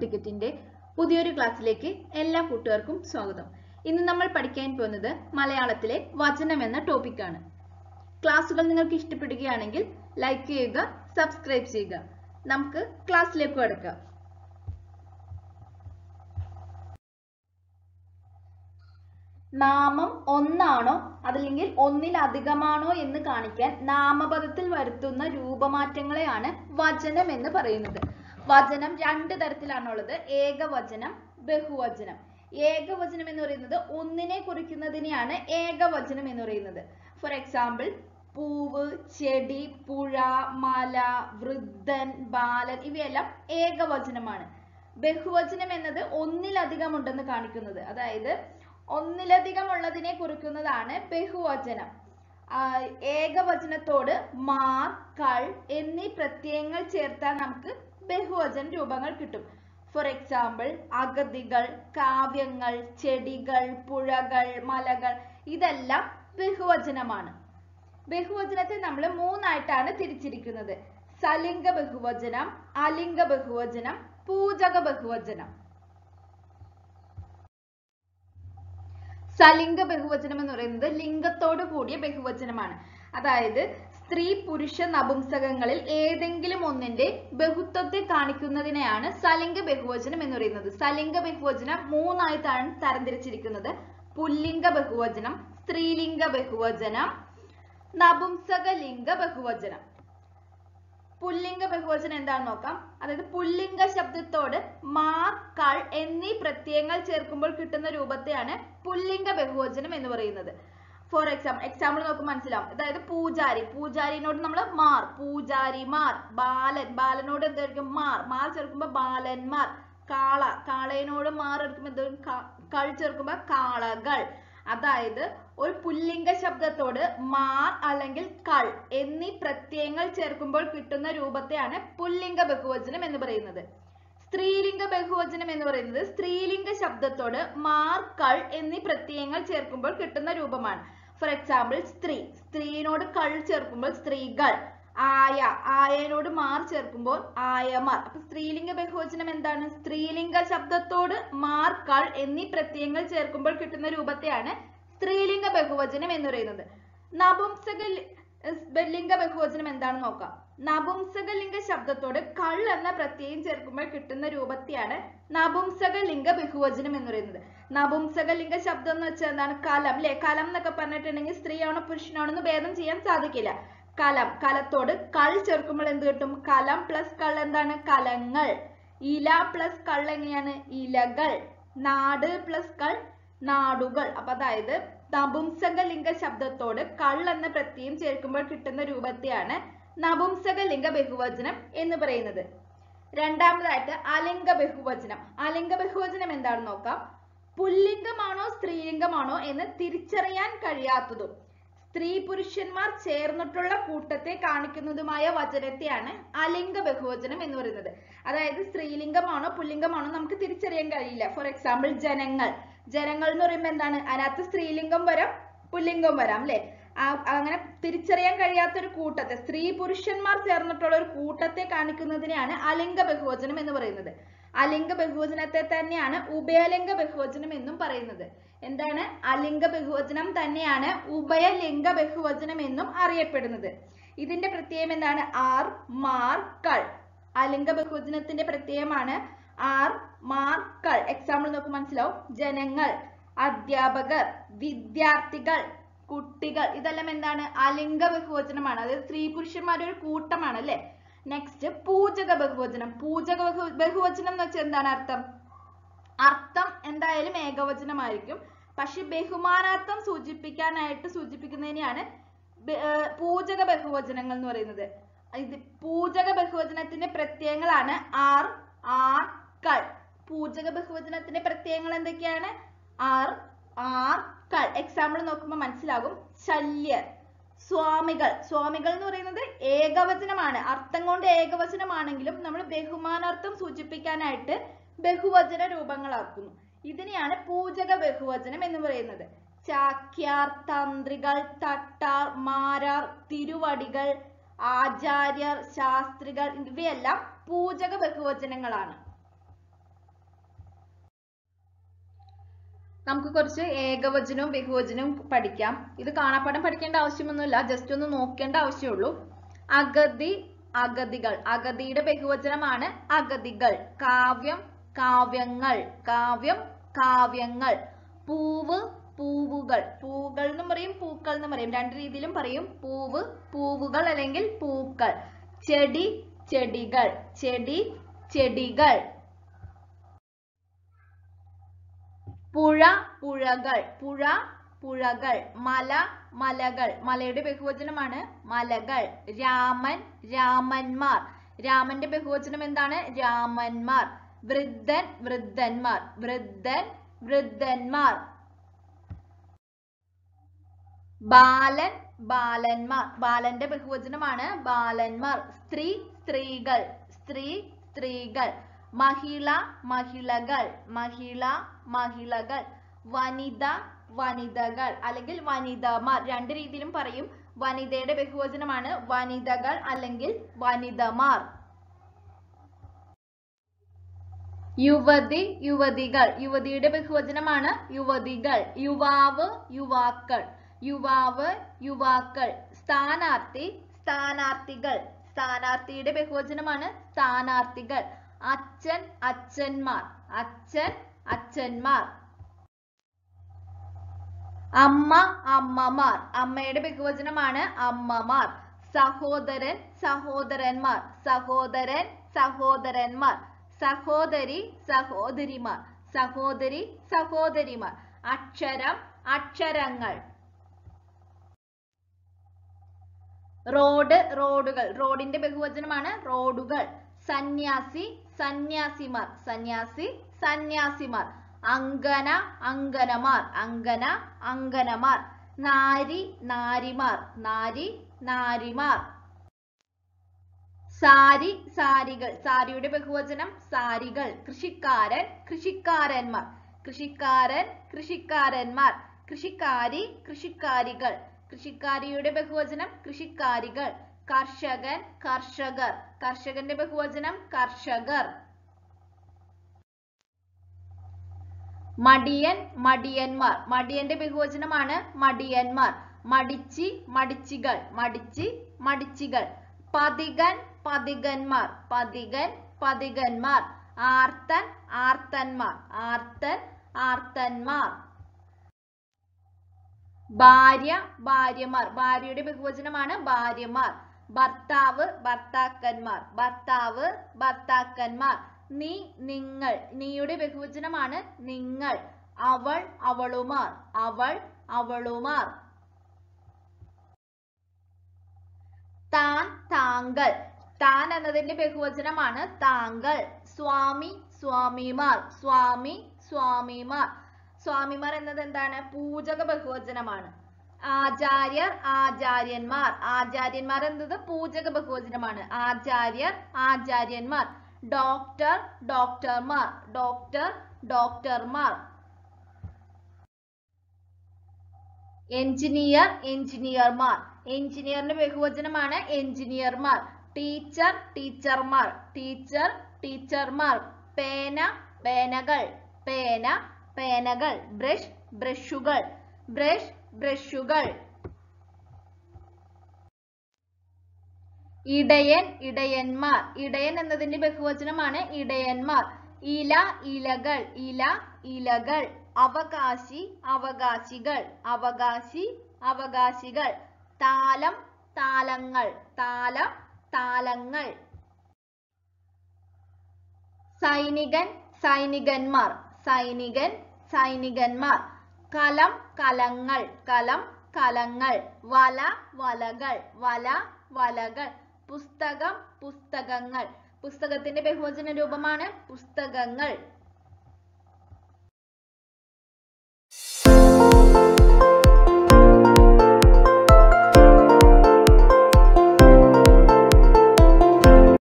ടിക്കറ്റിന്റെ പുതിയൊരു ക്ലാസ്സിലേക്ക് എല്ലാ കൂട്ടുകാർക്കും സ്വാഗതം ഇന്ന് നമ്മൾ പഠിക്കാൻ പോകുന്നത് മലയാളത്തിലെ വചനം എന്ന ടോപ്പിക്കാണ് ക്ലാസ്സുകൾ നിങ്ങൾക്ക് ഇഷ്ടപ്പെടുകയാണെങ്കിൽ ലൈക്ക് ചെയ്യുക സബ്സ്ക്രൈബ് ചെയ്യുക നമുക്ക് ക്ലാസ്സിലേക്ക് കടക്കാം നാമം ഒന്നാണോ അതല്ലെങ്കിൽ ഒന്നിലധികമാണോ എന്ന് കാണിക്കാൻ നാമപദത്തിൽ വരുത്തുന്ന രൂപമാറ്റങ്ങളെയാണ് വചനം എന്ന് പറയുന്നത് വചനം രണ്ട് തരത്തിലാണുള്ളത് ഏകവചനം ബഹുവചനം ഏകവചനം എന്ന് പറയുന്നത് ഒന്നിനെ കുറിക്കുന്നതിനെയാണ് ഏകവചനം എന്ന് പറയുന്നത് ഫോർ എക്സാമ്പിൾ പൂവ് ചെടി പുഴ മല വൃദ്ധൻ ബാലൻ ഇവയെല്ലാം ഏകവചനമാണ് ബഹുവചനം എന്നത് ഒന്നിലധികം ഉണ്ടെന്ന് കാണിക്കുന്നത് അതായത് ഒന്നിലധികം ഉള്ളതിനെ കുറിക്കുന്നതാണ് ബഹുവചനം ആ, ഏകവചനത്തോട് മാർ കൾ എന്നീ പ്രത്യയങ്ങൾ ചേർത്താൽ നമുക്ക് ബഹുവചന രൂപങ്ങൾ കിട്ടും ഫോർ എക്സാമ്പിൾ അഗതികൾ കാവ്യങ്ങൾ ചെടികൾ പുഴകൾ മലകൾ ഇതെല്ലാം ബഹുവചനമാണ് ബഹുവചനത്തെ നമ്മൾ മൂന്നായിട്ടാണ് തിരിച്ചിരിക്കുന്നത് സലിംഗ ബഹുവചനം അലിംഗ ബഹുവചനം പൂജക ബഹുവചനം സലിംഗ ബഹുവചനം എന്ന് പറയുന്നത് ലിംഗത്തോട് കൂടിയ ബഹുവചനമാണ് അതായത് സ്ത്രീ പുരുഷ നപുംസകങ്ങളിൽ ഏതെങ്കിലും ഒന്നിന്റെ ബഹുത്വത്തെ കാണിക്കുന്നതിനെയാണ് സലിംഗ ബഹുവചനം എന്ന് പറയുന്നത് സലിംഗ ബഹുവചനം മൂന്നായിട്ടാണ് തരംതിരിച്ചിരിക്കുന്നത് പുല്ലിംഗ ബഹുവചനം സ്ത്രീലിംഗ ബഹുവചനം നപുംസക ലിംഗ ബഹുവചനം പുല്ലിംഗ ബഹുവചനം എന്താണെന്ന് നോക്കാം അതായത് പുല്ലിംഗ ശബ്ദത്തോട് മാർ കൾ എന്നീ പ്രത്യയങ്ങൾ ചേർക്കുമ്പോൾ കിട്ടുന്ന രൂപത്തെയാണ് പുല്ലിംഗ ബഹുവചനം എന്ന് പറയുന്നത് ഫോർ എക്സാമ്പിൾ എക്സാമ്പിൾ നോക്കുമ്പോൾ മനസ്സിലാവും അതായത് പൂജാരി പൂജാരിനോട് നമ്മൾ മാർ പൂജാരിമാർ ബാലൻ ബാലനോട് എന്തായിരിക്കും മാർ മാർ ചേർക്കുമ്പോൾ ബാലന്മാർ കാള കാളയനോട് മാർ എടുക്കുമ്പോൾ എന്തായിരിക്കും ക- കൾ ചേർക്കുമ്പോൾ കാളകൾ അതായത് ഒരു പുല്ലിംഗ ശബ്ദത്തോട് മാർ അല്ലെങ്കിൽ കൾ എന്നീ പ്രത്യയങ്ങൾ ചേർക്കുമ്പോൾ കിട്ടുന്ന രൂപത്തെയാണ് പുല്ലിംഗ ബഹുവചനം എന്ന് പറയുന്നത് സ്ത്രീലിംഗ ബഹുവചനം എന്ന് പറയുന്നത് സ്ത്രീലിംഗ ശബ്ദത്തോട് മാർ കൾ എന്നീ പ്രത്യയങ്ങൾ ചേർക്കുമ്പോൾ കിട്ടുന്ന രൂപമാണ് ഫോർ എക്സാമ്പിൾ സ്ത്രീ സ്ത്രീനോട് കൾ ചേർക്കുമ്പോൾ സ്ത്രീകൾ ആയ ആയനോട് മാർ ചേർക്കുമ്പോൾ ആയമാർ അപ്പൊ സ്ത്രീലിംഗ ബഹുവചനം എന്താണ് സ്ത്രീലിംഗ ശബ്ദത്തോട് മാർ കൾ എന്നീ പ്രത്യയങ്ങൾ ചേർക്കുമ്പോൾ കിട്ടുന്ന രൂപത്തെയാണ് സ്ത്രീലിംഗ ബഹുവചനം എന്ന് പറയുന്നത് നപുംസക ലി- ഏർ ലിംഗ ബഹുവചനം എന്താണെന്ന് നോക്കാം നപുംസക ലിംഗ ശബ്ദത്തോട് കൾ എന്ന പ്രത്യയം ചേർക്കുമ്പോൾ കിട്ടുന്ന രൂപത്തെയാണ് നപുംസക ലിംഗ ബഹുവചനം എന്ന് പറയുന്നത് നപുംസക ലിംഗ ശബ്ദം എന്ന് വെച്ചാൽ എന്താണ് കലം അല്ലെ കലം എന്നൊക്കെ പറഞ്ഞിട്ടുണ്ടെങ്കിൽ സ്ത്രീയാണോ പുരുഷനാണോ എന്ന് ഭേദം ചെയ്യാൻ സാധിക്കില്ല കലം കലത്തോട് കൾ ചേർക്കുമ്പോൾ എന്ത് കിട്ടും കലം പ്ലസ് കൾ എന്താണ് കലങ്ങൾ ഇല പ്ലസ് കൾ എങ്ങനെയാണ് ഇലകൾ നാട് പ്ലസ് കൾ നാടുകൾ അപ്പൊ അതായത് നപുംസക ലിംഗ ശബ്ദത്തോട് കൾ എന്ന പ്രത്യയം ചേർക്കുമ്പോൾ കിട്ടുന്ന രൂപത്തെയാണ് നപുംസക ലിംഗ ബഹുവചനം എന്ന് പറയുന്നത് രണ്ടാമതായിട്ട് അലിംഗ ബഹുവചനം അലിംഗ ബഹുവചനം എന്താണെന്ന് നോക്കാം പുല്ലിംഗമാണോ സ്ത്രീലിംഗമാണോ എന്ന് തിരിച്ചറിയാൻ കഴിയാത്തതും സ്ത്രീ പുരുഷന്മാർ ചേർന്നിട്ടുള്ള കൂട്ടത്തെ കാണിക്കുന്നതുമായ വചനത്തെയാണ് അലിംഗ ബഹുവചനം എന്ന് പറയുന്നത് അതായത് സ്ത്രീലിംഗമാണോ പുല്ലിംഗമാണോ നമുക്ക് തിരിച്ചറിയാൻ കഴിയില്ല ഫോർ എക്സാമ്പിൾ ജനങ്ങൾ ജനങ്ങൾ എന്ന് പറയുമ്പോൾ എന്താണ് അതിനകത്ത് സ്ത്രീലിംഗം വരാം പുല്ലിംഗം വരാം അല്ലെ അങ്ങനെ തിരിച്ചറിയാൻ കഴിയാത്ത ഒരു കൂട്ടത്തെ സ്ത്രീ പുരുഷന്മാർ ചേർന്നിട്ടുള്ള ഒരു കൂട്ടത്തെ കാണിക്കുന്നതിനെയാണ് അലിംഗ ബഹുവചനം എന്ന് പറയുന്നത് അലിംഗ ബഹുവചനത്തെ തന്നെയാണ് ഉഭയലിംഗ ബഹുവചനം എന്നും പറയുന്നത് എന്താണ് അലിംഗ ബഹുവചനം തന്നെയാണ് ഉഭയലിംഗ ബഹുവചനം എന്നും അറിയപ്പെടുന്നത് ഇതിന്റെ പ്രത്യയം എന്താണ് ആർ മാർ കൾ അലിംഗ ബഹുവചനത്തിന്റെ പ്രത്യയമാണ് ആർ മാർ കൾ എക്സാമ്പിൾ നോക്ക് മനസ്സിലാവും ജനങ്ങൾ അധ്യാപകർ വിദ്യാർത്ഥികൾ കുട്ടികൾ ഇതെല്ലാം എന്താണ് അലിംഗ ബഹുവചനമാണ് അതായത് സ്ത്രീ പുരുഷന്മാരുടെ ഒരു കൂട്ടമാണ് അല്ലെ നെക്സ്റ്റ് പൂജക ബഹുവചനം പൂജക ബഹു ബഹുവചനം എന്ന് വെച്ചാൽ എന്താണ് അർത്ഥം അർത്ഥം എന്തായാലും ഏകവചനമായിരിക്കും പക്ഷെ ബഹുമാനാർത്ഥം സൂചിപ്പിക്കാനായിട്ട് സൂചിപ്പിക്കുന്നതിനെയാണ് ബ- ഏർ പൂജക ബഹുവചനങ്ങൾ എന്ന് പറയുന്നത് ഇത് പൂജക ബഹുവചനത്തിന്റെ പ്രത്യയങ്ങളാണ് ആർ ആർ കൾ പൂജക ബഹുവചനത്തിന്റെ പ്രത്യയങ്ങൾ എന്തൊക്കെയാണ് ആർ ആർ കൾ എക്സാമ്പിൾ നോക്കുമ്പോൾ മനസ്സിലാകും ശല്യർ സ്വാമികൾ സ്വാമികൾ എന്ന് പറയുന്നത് ഏകവചനമാണ് അർത്ഥം കൊണ്ട് ഏകവചനമാണെങ്കിലും നമ്മൾ ബഹുമാനാർത്ഥം സൂചിപ്പിക്കാനായിട്ട് ബഹുവചന രൂപങ്ങളാക്കുന്നു ഇതിനെയാണ് പൂജക ബഹുവചനം എന്ന് പറയുന്നത് ചാക്യാർ തന്ത്രികൾ തട്ടാർ മാരാർ തിരുവടികൾ ആചാര്യർ ശാസ്ത്രികൾ ഇവയെല്ലാം പൂജക ബഹുവചനങ്ങളാണ് നമുക്ക് കുറച്ച് ഏകവചനവും ബഹുവചനവും പഠിക്കാം ഇത് കാണാപ്പാഠം പഠിക്കേണ്ട ആവശ്യമൊന്നുമില്ല ജസ്റ്റ് ഒന്ന് നോക്കേണ്ട ആവശ്യമുള്ളൂ അഗതി അഗതികൾ അഗതിയുടെ ബഹുവചനമാണ് അഗതികൾ കാവ്യം കാവ്യങ്ങൾ കാവ്യം കാവ്യങ്ങൾ പൂവ് പൂവുകൾ പൂവുകൾ എന്നും പറയും പൂക്കൾ എന്നും പറയും രണ്ട് രീതിയിലും പറയും പൂവ് പൂവുകൾ അല്ലെങ്കിൽ പൂക്കൾ ചെടി ചെടികൾ ചെടി ചെടികൾ പുഴ പുഴകൾ പുഴ പുഴകൾ മല മലകൾ മലയുടെ ബഹുവചനമാണ് മലകൾ രാമൻ രാമന്മാർ രാമന്റെ ബഹുവചനം എന്താണ് രാമന്മാർ വൃദ്ധൻ വൃദ്ധന്മാർ വൃദ്ധൻ വൃദ്ധന്മാർ ബാലൻ ബാലന്മാർ ബാലന്റെ ബഹുവചനമാണ് ബാലന്മാർ സ്ത്രീ സ്ത്രീകൾ സ്ത്രീ സ്ത്രീകൾ മഹിള മഹിളകൾ മഹിള മഹിളകൾ വനിത വനിതകൾ അല്ലെങ്കിൽ വനിതമാർ രണ്ട് രീതിയിലും പറയും വനിതയുടെ ബഹുവചനമാണ് വനിതകൾ അല്ലെങ്കിൽ വനിതമാർ യുവതി യുവതികൾ യുവതിയുടെ ബഹുവചനമാണ് യുവതികൾ യുവാവ് യുവാക്കൾ യുവാവ് യുവാക്കൾ സ്ഥാനാർത്ഥി സ്ഥാനാർത്ഥികൾ സ്ഥാനാർത്ഥിയുടെ ബഹുവചനമാണ് സ്ഥാനാർത്ഥികൾ അച്ഛൻ അച്ഛന്മാർ അച്ഛൻ അച്ഛന്മാർ അമ്മ അമ്മമാർ അമ്മയുടെ ബഹുവചനമാണ് അമ്മമാർ സഹോദരൻ സഹോദരന്മാർ സഹോദരൻ സഹോദരന്മാർ സഹോദരി സഹോദരിമാർ സഹോദരി സഹോദരിമാർ അക്ഷരം അക്ഷരങ്ങൾ റോഡ് റോഡുകൾ റോഡിന്റെ ബഹുവചനമാണ് റോഡുകൾ സന്യാസി സന്യാസിമാർ സന്യാസി സന്യാസിമാർ അങ്കന അങ്കനമാർ അങ്കന അങ്കനമാർ നാരി നാരിമാർ നാരി നാരിമാർ സാരി സാരികൾ സാരിയുടെ ബഹുവചനം സാരികൾ കൃഷിക്കാരൻ കൃഷിക്കാരന്മാർ കൃഷിക്കാരൻ കൃഷിക്കാരന്മാർ കൃഷിക്കാരി കൃഷിക്കാരികൾ കൃഷിക്കാരിയുടെ ബഹുവചനം കൃഷിക്കാരികൾ കർഷകൻ കർഷകർ കർഷകന്റെ ബഹുവചനം കർഷകർ മടിയൻ മടിയന്മാർ മടിയന്റെ ബഹുവചനമാണ് മടിയന്മാർ മടിച്ചി മടിച്ചികൾ മടിച്ചി മടിച്ചികൾ പതികൻ പതികന്മാർ പതികൻ പതികന്മാർ ആർത്തൻ ആർത്തന്മാർ ആർത്തൻ ആർത്തന്മാർ ഭാര്യ ഭാര്യമാർ ഭാര്യയുടെ ബഹുവചനമാണ് ഭാര്യമാർ ഭർത്താവ് ഭർത്താക്കന്മാർ ഭർത്താവ് ഭർത്താക്കന്മാർ നീ നിങ്ങൾ നീയുടെ ബഹുവചനമാണ് നിങ്ങൾ അവൾ അവളുമാർ അവൾ അവളുമാർ താൻ താങ്കൾ താൻ എന്നതിന്റെ ബഹുവചനമാണ് താങ്കൾ സ്വാമി സ്വാമിമാർ സ്വാമി സ്വാമിമാർ സ്വാമിമാർ എന്നത് എന്താണ് പൂജക ബഹുവചനമാണ് ആചാര്യർ ആചാര്യന്മാർ ആചാര്യന്മാർ എന്നത് പൂജക ബഹുവചനമാണ് ആചാര്യർ ആചാര്യന്മാർ ഡോക്ടർ ഡോക്ടർമാർ ഡോക്ടർ ഡോക്ടർമാർ എഞ്ചിനീയർ എഞ്ചിനീയർമാർ എഞ്ചിനീയറിന്റെ ബഹുവചനമാണ് എഞ്ചിനീയർമാർ ടീച്ചർ ടീച്ചർമാർ ടീച്ചർ ടീച്ചർമാർ പേന പേനകൾ പേന പേനകൾ ബ്രഷ് ബ്രഷുകൾ ബ്രഷ് ബ്രഷുകൾ ഇടയൻ ഇടയന്മാർ ഇടയൻ എന്നതിന്റെ ബഹുവചനമാണ് ഇടയന്മാർ ഇല ഇലകൾ ഇല ഇലകൾ അവകാശി അവകാശികൾ അവകാശി അവകാശികൾ താലം താലങ്ങൾ താലം താലങ്ങൾ സൈനികൻ സൈനികന്മാർ സൈനികൻ സൈനികന്മാർ കലം കലങ്ങൾ കലം കലങ്ങൾ വല വലകൾ വല വലകൾ പുസ്തകം പുസ്തകങ്ങൾ പുസ്തകത്തിന്റെ ബഹുവചന രൂപമാണ് പുസ്തകങ്ങൾ